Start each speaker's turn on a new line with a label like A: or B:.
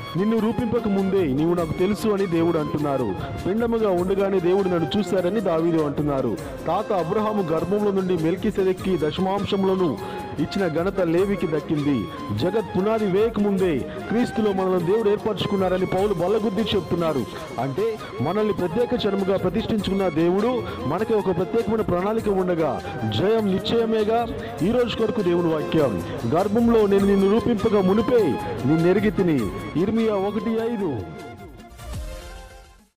A: నిన్ను రూపింపక ముందే నీవు నాకు తెలుసు అని దేవుడు అంటున్నారు పిండముగా ఉండగానే దేవుడు నన్ను చూశారని దావీదు అంటున్నారు తాత అబ్రహాము గర్భంలో నుండి మెల్కి సెదెక్కి దశమాంశములను ఇచ్చిన ఘనత లేవికి దక్కింది జగత్ పునాది వేయక ముందే క్రీస్తులో మనల్ని దేవుడు ఏర్పరచుకున్నారని పౌలు బల్లగుద్ది చెప్తున్నారు అంటే మనల్ని ప్రత్యేక జనముగా ప్రతిష్ఠించుకున్న దేవుడు మనకి ఒక ప్రత్యేకమైన ప్రణాళిక ఉండగా జయం నిశ్చయమేగా ఈ రోజు కొరకు దేవుని వాక్యం గర్భంలో నేను నిన్ను రూపింపగా మునిపే నిన్నెరిగి తిని ఇర్మియా ఒకటి ఐదు